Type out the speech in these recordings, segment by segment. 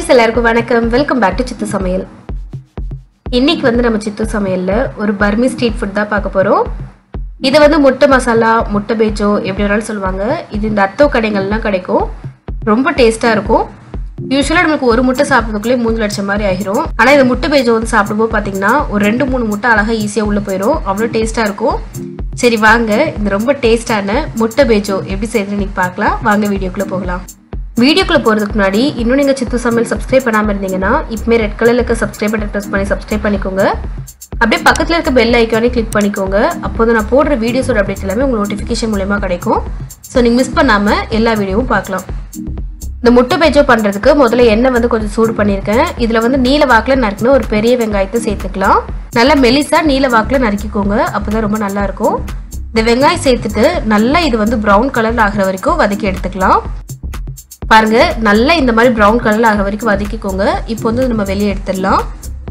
friends எல்லாருக்கும் வணக்கம் welcome back to சித்து சமையல் இன்னைக்கு வந்து நம்ம சித்து சமையல்ல ஒரு பர்மி ஸ்ட்ரீட் ஃபுட் தான் பார்க்க போறோம் இது வந்து முட்டை மசாலா முட்டை பேஜோ எப்படி வேணாலும் சொல்லுவாங்க இது இந்த அத்தோ கடைகள்லாம் கிடைக்கும் ரொம்ப டேஸ்டா இருக்கும் யூஸ்வலாக நம்மளுக்கு ஒரு முட்டை சாப்பிட்றதுக்குள்ளே மூணு லட்சம் மாதிரி ஆகிரும் ஆனால் இந்த முட்டை பேஜோ வந்து சாப்பிடும்போது பார்த்தீங்கன்னா ஒரு ரெண்டு மூணு முட்டை அழகாக ஈஸியாக உள்ளே போயிடும் அவ்வளோ டேஸ்ட்டாக இருக்கும் சரி வாங்க இந்த ரொம்ப டேஸ்டான முட்டை பேஜோ எப்படி செய்யறதுன்னு இன்னைக்கு பார்க்கலாம் வாங்க வீடியோக்குள்ளே போகலாம் வீடியோக்குள்ள போகிறதுக்கு முன்னாடி இன்னும் நீங்கள் சித்து சமையல் சப்ஸ்கிரைப் பண்ணாமல் இருந்தீங்கன்னா இப்போமே ரெட் கலரில் இருக்க சப்ஸ்கிரைப் பட்டன் ப்ரெஸ் பண்ணி சப்ஸ்கிரைப் பண்ணிக்கோங்க அப்படியே பக்கத்தில் இருக்க பெல் ஐக்கானே கிளிக் பண்ணிக்கோங்க அப்போது நான் போடுற வீடியோஸோட அப்டேட் எல்லாமே உங்களுக்கு நோட்டிஃபிகேஷன் மூலயமா கிடைக்கும் ஸோ நீங்கள் மிஸ் பண்ணாமல் எல்லா வீடியோவும் பார்க்கலாம் இந்த முட்டை பேஜோ பண்ணுறதுக்கு முதல்ல எண்ணெய் வந்து கொஞ்சம் சூடு பண்ணியிருக்கேன் இதில் வந்து நீல வாக்கில் நறுக்கின ஒரு பெரிய வெங்காயத்தை சேர்த்துக்கலாம் நல்லா மெலிசா நீல வாக்கில் நறுக்கிக்கோங்க அப்போ தான் ரொம்ப நல்லா இருக்கும் இந்த வெங்காயம் சேர்த்துட்டு நல்லா இது வந்து ப்ரௌன் கலரில் ஆகிற வரைக்கும் வதக்கி எடுத்துக்கலாம் பாருங்க நல்லா இந்த மாதிரி ப்ரௌன் கலர்ல ஆகிற வரைக்கும் வதக்கிக்கோங்க இப்போ வந்து நம்ம வெளியே எடுத்துடலாம்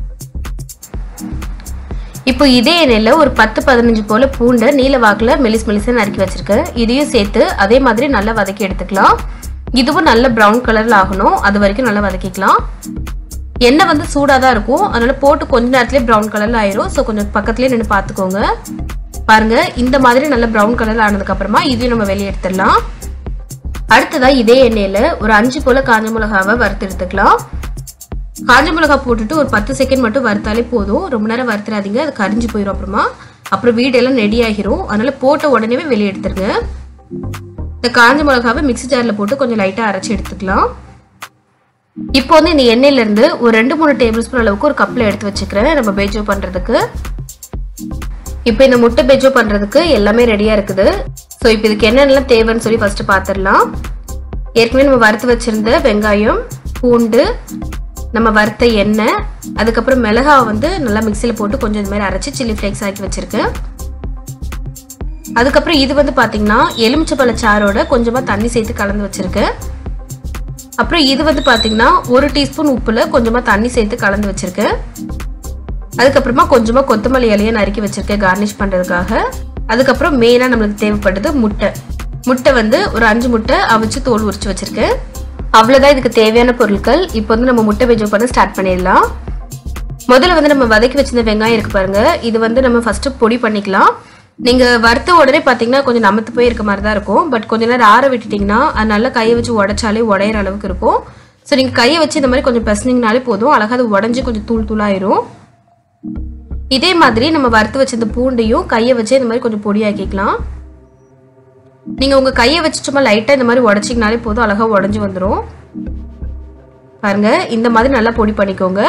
இப்போ இதே எண்ணெயில் ஒரு பத்து பதினஞ்சு போல பூண்டை நீல வாக்கில் மெலிஸ் மெலிசா நறுக்கி வச்சிருக்கேன் இதையும் சேர்த்து அதே மாதிரி நல்லா வதக்கி எடுத்துக்கலாம் இதுவும் நல்ல ப்ரௌன் கலர்ல ஆகணும் அது வரைக்கும் நல்லா வதக்கிக்கலாம் எண்ணெய் வந்து சூடாக தான் இருக்கும் அதனால போட்டு கொஞ்ச நேரத்துலேயே ப்ரௌன் கலர்ல ஆயிரும் ஸோ கொஞ்சம் பக்கத்துலேயே நின்று பார்த்துக்கோங்க பாருங்க இந்த மாதிரி நல்ல ப்ரௌன் கலர்ல ஆனதுக்கு அப்புறமா இதையும் நம்ம வெளியே எடுத்துடலாம் அடுத்ததா இதே எண்ணெயில ஒரு அஞ்சு போல காஞ்ச மிளகாவை வறுத்து எடுத்துக்கலாம் காஞ்ச மிளகா போட்டுட்டு ஒரு பத்து செகண்ட் மட்டும் வறுத்தாலே போதும் ரொம்ப நேரம் வறுத்துறாதீங்க அது கரிஞ்சு போயிடும் அப்புறமா அப்புறம் வீடெல்லாம் நெடி ஆகிரும் அதனால போட்ட உடனே வெளியே எடுத்துருங்க இந்த காஞ்ச மிளகாவை மிக்ஸி ஜாரில் போட்டு கொஞ்சம் லைட்டாக அரைச்சி எடுத்துக்கலாம் இப்போ வந்து இந்த எண்ணெயில இருந்து ஒரு ரெண்டு மூணு டேபிள் ஸ்பூன் அளவுக்கு ஒரு கப்பில் எடுத்து வச்சுக்கிறேன் நம்ம பேஜோ பண்ணுறதுக்கு இப்போ இந்த முட்டை பேஜோ பண்ணுறதுக்கு எல்லாமே ரெடியாக இருக்குது ஸோ இப்போ இதுக்கு என்னென்னலாம் தேவைன்னு சொல்லி ஃபர்ஸ்ட் பார்த்துடலாம் ஏற்கனவே நம்ம வறுத்து வச்சிருந்த வெங்காயம் பூண்டு நம்ம வறுத்த எண்ணெய் அதுக்கப்புறம் மிளகாவை வந்து நல்லா மிக்சியில் போட்டு கொஞ்சம் இது மாதிரி அரைச்சி சில்லி ஃப்ளேக்ஸ் ஆக்கி வச்சிருக்கேன் அதுக்கப்புறம் இது வந்து பார்த்தீங்கன்னா எலுமிச்சப்பழ சாரோட கொஞ்சமாக தண்ணி சேர்த்து கலந்து வச்சிருக்கேன் அப்புறம் இது வந்து பார்த்தீங்கன்னா ஒரு டீஸ்பூன் உப்புல கொஞ்சமாக தண்ணி சேர்த்து கலந்து வச்சிருக்கேன் அதுக்கப்புறமா கொஞ்சமாக கொத்தமல்லி இலையை நறுக்கி வச்சிருக்கேன் கார்னிஷ் பண்ணுறதுக்காக அதுக்கப்புறம் மெயினாக நம்மளுக்கு தேவைப்படுது முட்டை முட்டை வந்து ஒரு அஞ்சு முட்டை அவிச்சு தோல் உரிச்சு வச்சிருக்கேன் அவ்வளோதான் இதுக்கு தேவையான பொருட்கள் இப்போ வந்து நம்ம முட்டை வெஜ்ஜோ பண்ண ஸ்டார்ட் பண்ணிடலாம் முதல்ல வந்து நம்ம வதக்கி வச்சிருந்த வெங்காயம் இருக்கு பாருங்க இது வந்து நம்ம ஃபர்ஸ்ட் பொடி பண்ணிக்கலாம் நீங்க வறுத்த உடனே பார்த்தீங்கன்னா கொஞ்சம் நமத்து போய் இருக்க மாதிரி தான் இருக்கும் பட் கொஞ்ச நேரம் ஆற விட்டுட்டீங்கன்னா அது நல்லா கையை வச்சு உடைச்சாலே உடையிற அளவுக்கு இருக்கும் ஸோ நீங்கள் கையை வச்சு இந்த மாதிரி கொஞ்சம் பசனிங்கனாலே போதும் அழகாக அது உடஞ்சி கொஞ்சம் தூள் தூளாயிரும் இதே மாதிரி நம்ம வறுத்து வச்சிருந்த பூண்டையும் கையை வச்சு இந்த மாதிரி கொஞ்சம் பொடியாக்கிக்கலாம் நீங்க உங்க கையை வச்சு சும்மா லைட்டா இந்த மாதிரி உடச்சிங்கனாலே போதும் அழகா உடஞ்சி வந்துடும் பாருங்க இந்த மாதிரி நல்லா பொடி பண்ணிக்கோங்க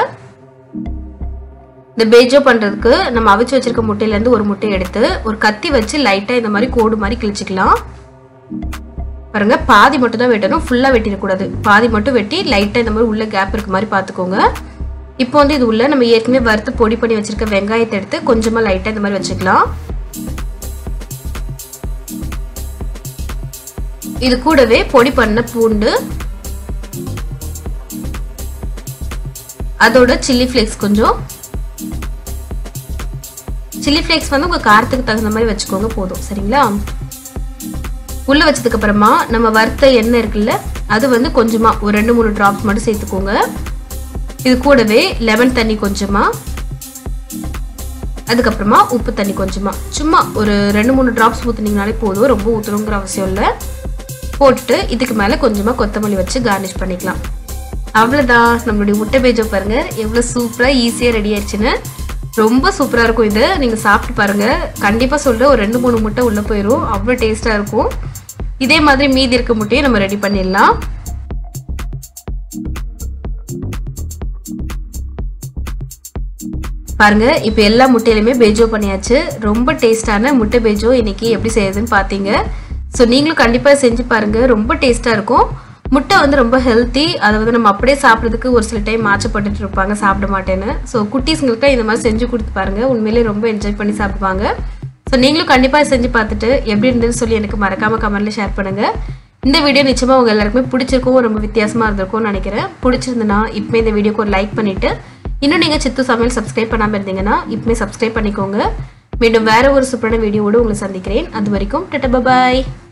இந்த பேஜோ பண்றதுக்கு நம்ம அவிச்சு வச்சிருக்க முட்டையில இருந்து ஒரு முட்டையை எடுத்து ஒரு கத்தி வச்சு லைட்டா இந்த மாதிரி கோடு மாதிரி கிழிச்சிக்கலாம் பாருங்க பாதி மட்டும் தான் வெட்டணும் ஃபுல்லா வெட்டிடக்கூடாது பாதி மட்டும் வெட்டி லைட்டா இந்த மாதிரி உள்ள கேப் இருக்க மாதிரி பாத்துக்கோங்க இப்போ வந்து இது உள்ள நம்ம ஏற்கனவே வறுத்து பொடி பண்ணி வச்சிருக்க வெங்காயத்தை எடுத்து கொஞ்சமா லைட்டா இந்த மாதிரி வச்சுக்கலாம் இது கூடவே பொடி பண்ண பூண்டு அதோட சில்லி ஃப்ளேக்ஸ் கொஞ்சம் சில்லி ஃப்ளேக்ஸ் வந்து உங்க காரத்துக்கு தகுந்த மாதிரி வச்சுக்கோங்க போதும் சரிங்களா உள்ள வச்சதுக்கு அப்புறமா நம்ம வறுத்த எண்ணெய் இருக்குல்ல அது வந்து கொஞ்சமா ஒரு ரெண்டு மூணு டிராப்ஸ் மட்டும் சேர்த்துக்கோங்க இது கூடவே லெமன் தண்ணி கொஞ்சமா அதுக்கப்புறமா உப்பு தண்ணி கொஞ்சமா சும்மா ஒரு ரெண்டு மூணு டிராப்ஸ் ஊத்துனீங்கனாலே போதும் ரொம்ப ஊற்றணுங்கிற அவசியம் இல்லை போட்டுட்டு இதுக்கு மேலே கொஞ்சமாக கொத்தமல்லி வச்சு கார்னிஷ் பண்ணிக்கலாம் அவ்வளோதான் நம்மளுடைய முட்டை பேஜோ பாருங்க எவ்வளோ சூப்பராக ஈஸியாக ரெடி ஆயிடுச்சுன்னு ரொம்ப சூப்பராக இருக்கும் இது நீங்கள் சாப்பிட்டு பாருங்க கண்டிப்பாக சொல்ல ஒரு ரெண்டு மூணு முட்டை உள்ளே போயிடும் அவ்வளோ டேஸ்ட்டாக இருக்கும் இதே மாதிரி மீதி இருக்க முட்டையை நம்ம ரெடி பண்ணிடலாம் பாருங்க இப்போ எல்லா முட்டையிலுமே பேஜோ பண்ணியாச்சு ரொம்ப டேஸ்டான முட்டை பேஜோ இன்னைக்கு எப்படி செய்யுதுன்னு பார்த்தீங்க ஸோ நீங்களும் கண்டிப்பாக செஞ்சு பாருங்க ரொம்ப டேஸ்ட்டாக இருக்கும் முட்டை வந்து ரொம்ப ஹெல்த்தி அதை வந்து நம்ம அப்படியே சாப்பிட்றதுக்கு ஒரு சில டைம் மாற்றப்பட்டுட்டு இருப்பாங்க சாப்பிட மாட்டேன்னு ஸோ குட்டீஸ்ங்களுக்கு இந்த மாதிரி செஞ்சு கொடுத்து பாருங்க உண்மையிலேயே ரொம்ப என்ஜாய் பண்ணி சாப்பிடுவாங்க ஸோ நீங்களும் கண்டிப்பாக செஞ்சு பார்த்துட்டு எப்படி இருந்ததுன்னு சொல்லி எனக்கு மறக்காம கமெண்ட்ல ஷேர் பண்ணுங்க இந்த வீடியோ நிச்சயமா உங்க எல்லாருக்குமே பிடிச்சிருக்கும் ரொம்ப வித்தியாசமா இருந்திருக்கும்னு நினைக்கிறேன் பிடிச்சிருந்தனா இப்போ இந்த வீடியோக்கு ஒரு லைக் பண்ணிட்டு இன்னும் நீங்க சித்து சமையல் சப்ஸ்கிரைப் பண்ணாம இருந்தீங்கன்னா இப்பமே சப்ஸ்கிரைப் பண்ணிக்கோங்க மீண்டும் வேற ஒரு சூப்பரான வீடியோவோடு உங்களை சந்திக்கிறேன் அது வரைக்கும் டட்ட பாய்